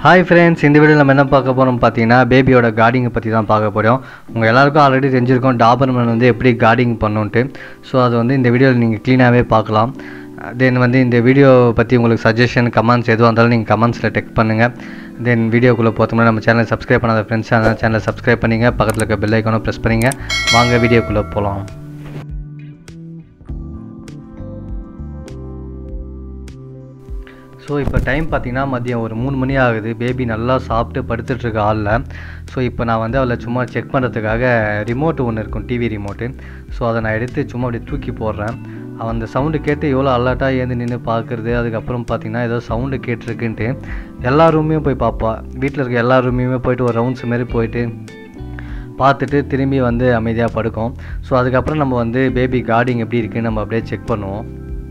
Hi friends இந்த வீடியோவில் நம்ம என்ன பார்க்க போகிறோம் பார்த்தீங்கன்னா பேபியோட கார்டிங்கை பற்றி தான் பார்க்க போகிறோம் உங்கள் எல்லாருக்கும் ஆல்ரெடி தெரிஞ்சிருக்கோம் டாபர்மேன் வந்து எப்படி கார்டிங் பண்ணுன்ட்டு ஸோ அது வந்து இந்த வீடியோவில் நீங்கள் க்ளீனாகவே பார்க்கலாம் தென் வந்து இந்த வீடியோ பற்றி உங்களுக்கு சஜஷன் கமெண்ட்ஸ் எதுவாக இருந்தாலும் நீங்கள் கமெண்ட்ஸில் டெக் பண்ணுங்கள் தென் வீடியோக்குள்ளே போகிறோம்னா நம்ம சேனலை சப்ஸ்கிரைப் பண்ணாத ஃப்ரெண்ட்ஸ் அந்த சேனலை சப்ஸ்கிரைப் பண்ணிங்க பக்கத்தில் இருக்க பெல் ஐக்கானும் ப்ரெஸ் பண்ணிங்க வாங்க வீடியோக்குள்ளே போகலாம் ஸோ இப்போ டைம் பார்த்தீங்கன்னா மதியம் ஒரு மூணு மணி ஆகுது பேபி நல்லா சாப்பிட்டு படுத்துட்ருக்க ஆளில் ஸோ இப்போ நான் வந்து அவளை சும்மா செக் பண்ணுறதுக்காக ரிமோட்டு ஒன்று இருக்கும் டிவி ரிமோட்டு ஸோ அதை நான் எடுத்து சும்மா அப்படியே தூக்கி போடுறேன் அவன் அந்த சவுண்டு கேட்டு எவ்வளோ அலர்ட்டாக ஏந்து நின்று பார்க்குறது அதுக்கப்புறம் பார்த்தீங்கன்னா ஏதோ சவுண்டு கேட்டிருக்குன்ட்டு எல்லா ரூமையும் போய் பார்ப்பா வீட்டில் இருக்க எல்லா ரூமையுமே போயிட்டு ஒரு ரவுண்ட்ஸ் மாரி போயிட்டு பார்த்துட்டு திரும்பி வந்து அமைதியாக படுக்கும் ஸோ அதுக்கப்புறம் நம்ம வந்து பேபி கார்டிங் எப்படி இருக்குன்னு நம்ம அப்படியே செக் பண்ணுவோம்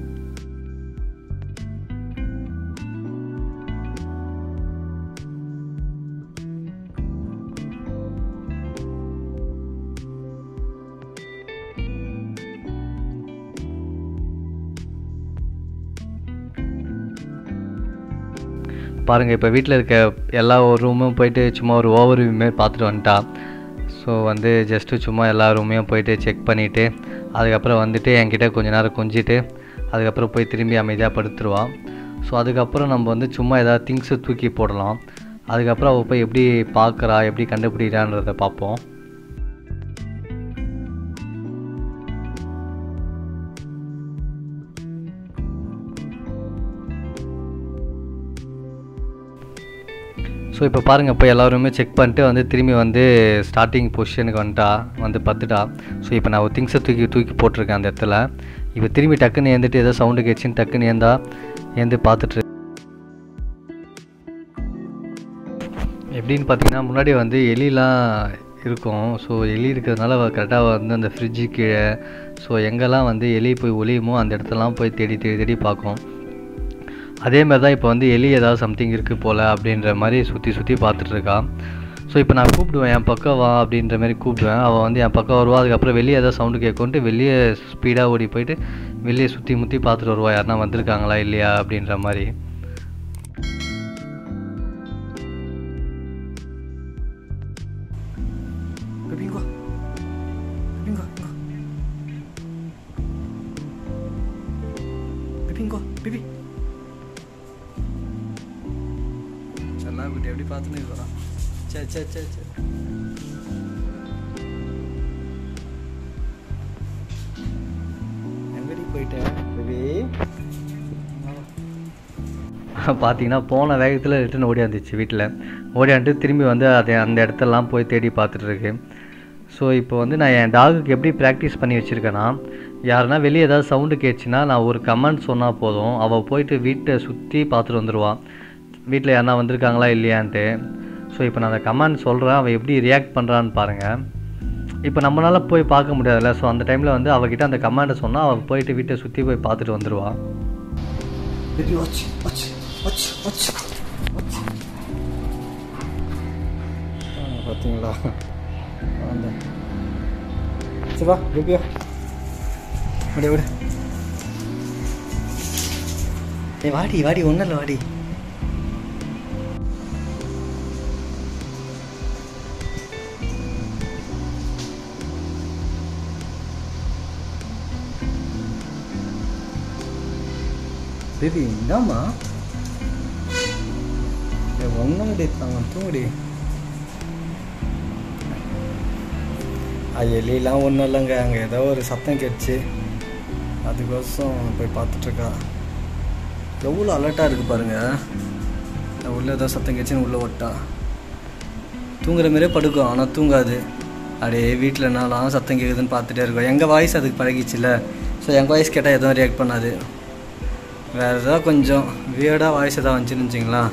பாருங்கள் இப்போ வீட்டில் இருக்க எல்லா ஒரு ரூமும் போயிட்டு சும்மா ஒரு ஓவர் மாரி பார்த்துட்டு வந்துட்டா ஸோ வந்து ஜஸ்ட்டு சும்மா எல்லா ரூமையும் போயிட்டு செக் பண்ணிவிட்டு அதுக்கப்புறம் வந்துட்டு என்கிட்ட கொஞ்ச நேரம் கொஞ்சிட்டு அதுக்கப்புறம் போய் திரும்பி அமைதியாக படுத்துருவான் ஸோ அதுக்கப்புறம் நம்ம வந்து சும்மா ஏதாவது திங்ஸை தூக்கி போடலாம் அதுக்கப்புறம் அவள் போய் எப்படி பார்க்குறா எப்படி கண்டுபிடிக்கிறான்றதை பார்ப்போம் ஸோ இப்போ பாருங்கள் இப்போ எல்லாருமே செக் பண்ணிட்டு வந்து திரும்பி வந்து ஸ்டார்டிங் பொசிஷனுக்கு வந்துட்டா வந்து பத்துட்டா ஸோ இப்போ நான் ஒரு திங்ஸை தூக்கி தூக்கி போட்டிருக்கேன் அந்த இடத்துல இப்போ திரும்பி டக்குன்னு ஏந்துட்டு ஏதோ சவுண்டு கேட்சின்னு டக்குன்னு ஏந்தா ஏந்து பார்த்துட்டு எப்படின்னு பார்த்தீங்கன்னா முன்னாடி வந்து எலிலாம் இருக்கும் ஸோ எலி இருக்கிறதுனால கரெக்டாக வந்து அந்த ஃப்ரிட்ஜு கீழே ஸோ எங்கெல்லாம் வந்து எலி போய் ஒளியுமோ அந்த இடத்துலலாம் போய் தேடி தேடி தேடி பார்க்கும் அதே மாதிரி தான் இப்போ வந்து எலி ஏதாவது சம்திங் இருக்குது போல் அப்படின்ற மாதிரி சுற்றி சுற்றி பார்த்துட்ருக்கா ஸோ இப்போ நான் கூப்பிடுவேன் என் பக்கம் வா அப்படின்ற மாதிரி கூப்பிடுவேன் அவள் வந்து என் பக்கம் வருவா அதுக்கப்புறம் வெளியே ஏதாவது சவுண்டு கேட்கும்ட்டு வெளியே ஸ்பீடாக ஓடி போயிட்டு வெளியே சுற்றி முற்றி பார்த்துட்டு வருவா யாருனா வந்திருக்காங்களா இல்லையா அப்படின்ற மாதிரி செல்லாக்குட்டி எப்படி பார்த்துன்னு இருக்கிறான் சே சே சே சே எங்கடி போயிட்டேன் பேபி பார்த்தீங்கன்னா போன வேகத்தில் ரிட்டன் ஓடியாந்துச்சு வீட்டில் ஓடியாந்துட்டு திரும்பி வந்து அதை அந்த இடத்தெல்லாம் போய் தேடி பார்த்துட்ருக்கு ஸோ இப்போ வந்து நான் என் டாகுக்கு எப்படி ப்ராக்டிஸ் பண்ணி வச்சுருக்கேன்னா யாருன்னா வெளியே ஏதாவது சவுண்டு கேட்டுச்சுன்னா நான் ஒரு கமெண்ட் சொன்னால் போதும் அவள் போயிட்டு வீட்டை சுற்றி பார்த்துட்டு வந்துடுவான் வீட்டில் யாருனா வந்திருக்காங்களா இல்லையான்ட்டு ஸோ இப்போ நான் அந்த கமெண்ட் சொல்கிறேன் அவள் எப்படி ரியாக்ட் பண்ணுறான்னு பாருங்கள் இப்போ நம்மளால் போய் பார்க்க முடியாதுல்ல ஸோ அந்த டைமில் வந்து அவகிட்ட அந்த கமெண்ட்டை சொன்னால் அவள் போயிட்டு வீட்டை சுற்றி போய் பார்த்துட்டு வந்துடுவாள் Baby, watch, watch, watch, watch, watch. பார்த்தீங்களா அந்த சரி வா பேபியா விடு விடு ஏய் வாடி வாடி ஒன்றும் இல்லை வாடி பேபி என்னம்மா ஒன்றும் கிடைத்தாங்க தூங்குடி அது எலிலாம் ஒன்றும் இல்லைங்க அங்கே ஏதோ ஒரு சத்தம் கேட்டுச்சு அதுக்கோசம் போய் பார்த்துட்ருக்கா எவ்வளோ அலர்ட்டாக இருக்குது பாருங்க நான் உள்ளே ஏதோ சத்தம் கேட்டுச்சுன்னு உள்ளே ஓட்டா தூங்குற மாதிரியே படுக்கும் ஆனால் தூங்காது அப்படியே வீட்டில் என்னலாம் சத்தம் கேட்குதுன்னு பார்த்துட்டே இருக்கோம் எங்கள் வாய்ஸ் அதுக்கு பழகிச்சுல ஸோ எங்கள் வாய்ஸ் கேட்டால் எதுவும் ரியாக்ட் பண்ணாது வேறு ஏதாவது கொஞ்சம் வியர்டாக வாய்ஸ் எதாவது வந்துச்சுன்னு வச்சிங்களா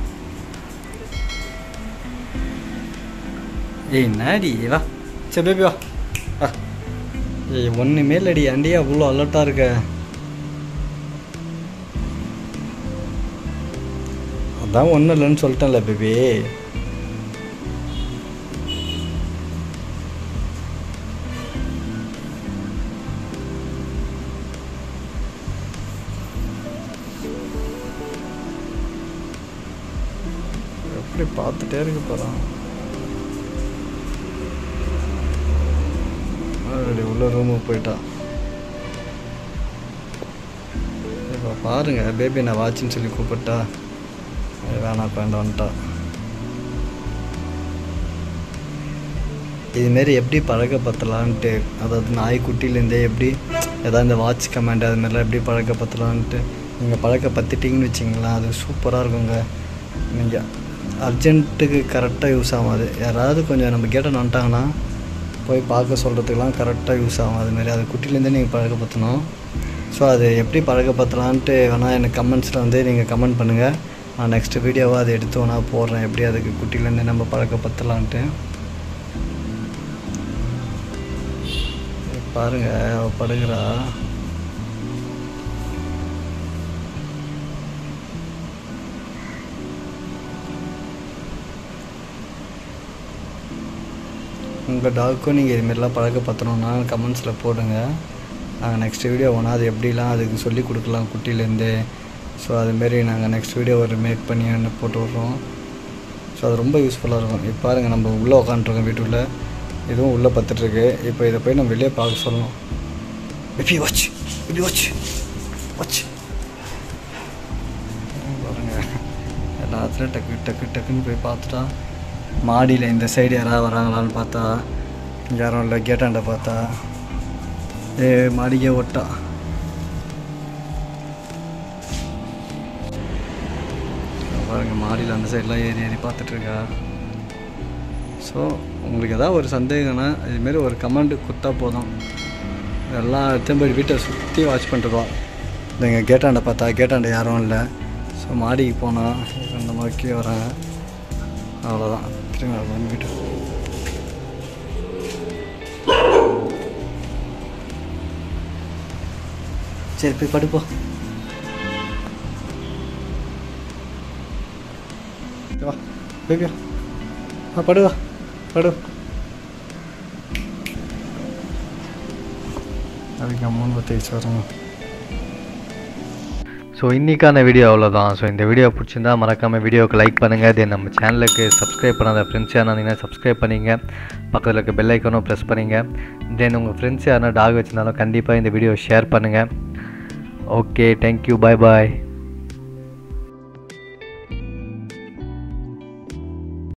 ஏய் நாடி வா சரி பேபி வா வா ஏய் ஒன்றுமே இல்லடி அண்டியா அவ்வளோ அலர்ட்டாக இருக்க அதான் ஒன்றும் இல்லைன்னு சொல்லிட்டேன்ல பேபி எப்படி பார்த்துட்டே இருக்கு போகிறான் உள்ள ரூமுக்கு போயிட்டான் இப்போ பாருங்க பேபி நான் வாட்சின்னு சொல்லி கூப்பிட்டா அது வேணாம் இப்போ வந்துட்டா இதுமாரி எப்படி பழக்கப்படுத்தலான்ட்டு அதாவது நாய்க்குட்டிலேருந்தே எப்படி ஏதாவது இந்த வாட்ச் கமாண்ட் அது மாதிரிலாம் எப்படி பழக்கப்படுத்தலான்ட்டு நீங்கள் பழக்கப்படுத்திட்டீங்கன்னு வச்சிங்களேன் அது சூப்பராக இருக்குங்க நீங்கள் அர்ஜென்ட்டுக்கு கரெக்டாக யூஸ் ஆகும் அது யாராவது கொஞ்சம் நம்ம கேட்ட வந்துட்டாங்கன்னா போய் பார்க்க சொல்கிறதுக்கெலாம் கரெக்டாக யூஸ் ஆகும் அதுமாரி அது குட்டிலேருந்தே நீங்கள் பழக்கப்படுத்தணும் ஸோ அது எப்படி பழக்கப்படுத்தலான்ட்டு வேணால் எனக்கு கமெண்ட்ஸில் வந்து நீங்கள் கமெண்ட் பண்ணுங்கள் நான் நெக்ஸ்ட் வீடியோவாக அதை எடுத்து வேணா போடுறேன் எப்படி அதுக்கு குட்டிலேருந்தே நம்ம பழக்கப்படுத்தலான்ட்டு பாருங்க அவ படுகிறா உங்கள் டாக்கும் நீங்கள் இதுமாரிலாம் பழக்கப்படுத்தணுன்னா கமெண்ட்ஸில் போடுங்க நாங்கள் நெக்ஸ்ட் வீடியோ வேணால் அது எப்படிலாம் அதுக்கு சொல்லி கொடுக்கலாம் குட்டிலேருந்தே ஸோ அதுமாரி நாங்கள் நெக்ஸ்ட் வீடியோ ஒரு மேக் பண்ணி ஒன்று போட்டு விட்றோம் ஸோ அது ரொம்ப யூஸ்ஃபுல்லாக இருக்கும் இப்போ பாருங்கள் நம்ம உள்ளே உட்காந்துருக்கோம் வீட்டுக்குள்ளே இதுவும் உள்ளே பத்துட்ருக்கு இப்போ இதை போய் நம்ம வெளியே பார்க்க சொல்லணும் baby watch baby watch watch பாருங்க எல்லாத்துலேயும் டக்கு டக்கு டக்குன்னு போய் பார்த்துட்டா மாடியில் இந்த சைடு யாராவது வராங்களான்னு பார்த்தா யாரும் இல்லை கேட்டாண்ட பார்த்தா ஏ மாடிக்கே ஒட்டா பாருங்க மாடியில் அந்த சைடெலாம் ஏறி ஏறி பார்த்துட்ருக்கா ஸோ உங்களுக்கு ஏதாவது ஒரு சந்தேகம்னா இதுமாரி ஒரு கமெண்ட் கொடுத்தா போதும் எல்லாம் எடுத்து போய் வீட்டை சுற்றி வாட்ச் பண்ணிட்டுருவா எங்கள் கேட்டாண்ட பார்த்தா கேட்டாண்ட யாரும் இல்லை ஸோ மாடிக்கு போனால் இந்த மாதிரி கீழே வராங்க அவ்வளோதான் திரும்ப வந்து வீட்டு சரி போய் படுப்போ வா பேபியா ஆ படுவா படு அதுக்கு அம்மன் பற்றி வருங்க ஸோ இன்றைக்கான வீடியோ அவ்வளோதான் ஸோ இந்த வீடியோ பிடிச்சிருந்தா மறக்காமல் வீடியோவுக்கு லைக் பண்ணுங்கள் தென் நம்ம சேனலுக்கு சப்ஸ்கிரைப் பண்ணாத ஃப்ரெண்ட்ஸ் யாருன்னா சப்ஸ்கிரைப் பண்ணிங்க பக்கத்தில் இருக்க பெல் ஐக்கானும் ப்ரெஸ் பண்ணிங்க தென் உங்கள் ஃப்ரெண்ட்ஸ் யாருன்னா டாக் வச்சுருந்தாலும் கண்டிப்பாக இந்த வீடியோ ஷேர் பண்ணுங்கள் ஓகே தேங்க்யூ பாய் பாய்